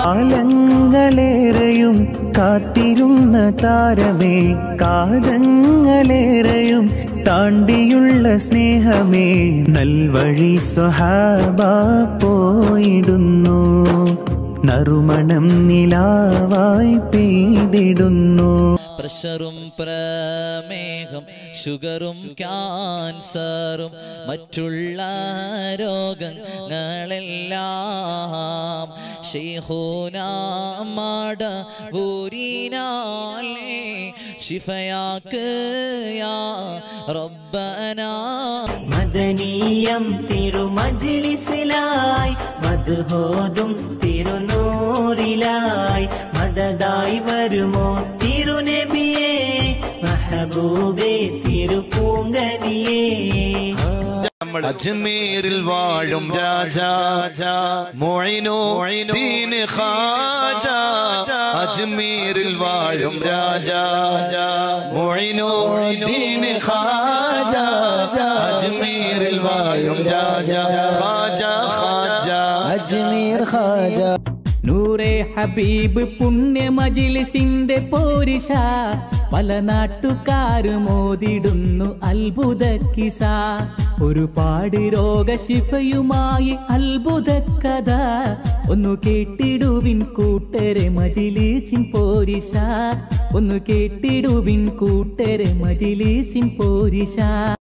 കാലങ്ങളേറെയും കാത്തിരുന്ന താരമേ കാലങ്ങളേറെയും താണ്ടിയുള്ള സ്നേഹമേ നൽവഴി സ്വഹാബ പോയിടുന്നു നറുമണം നിലാവായി പെയ്തിടുന്നു പ്രഷറും പ്രമേഹം ഷുഗറും ക്യാൻസറും മറ്റുള്ള രോഗങ്ങളെല്ലാം ഷെയ്ഹൂനാമാട ഊരിനാലേ ശിഫയാക്ക് യാ റബ്ബനാ മദനീയം തിരുമജിലിസിലായി മധുഹോതും തിരുനൂറിലായി മദതായി വരുമോ തിരുനബിയേ മഹബൂബേ തിരുപൂങ്കനിയേ അജ്മീരിൽ വാഴും രാജാ മൊയിനോ ദീൻ ഖാജ അജ്മീരിൽ വാഴും രാജാ മൊയിനോ ദീൻ ഖാജ അജ്മീരിൽ വാഴും രാജാ ഖാജ ഖാജ അജ്മീർ ഖാജ നൂറെ ഹബീബ് പുണ്യ മജിലിസിന്റെ പോരിഷ പല നാട്ടുകാര് മോതിടുന്നു അത്ഭുത കിസ ഒരുപാട് രോഗശിഫയുമായി അത്ഭുത കഥ ഒന്നു കേട്ടിടുവിൻ കൂട്ടരെ മജിലിസിൻ പോരിഷ ഒന്നു കേട്ടിടുവിൻ കൂട്ടരെ മജിലിസിൻ പോരിഷ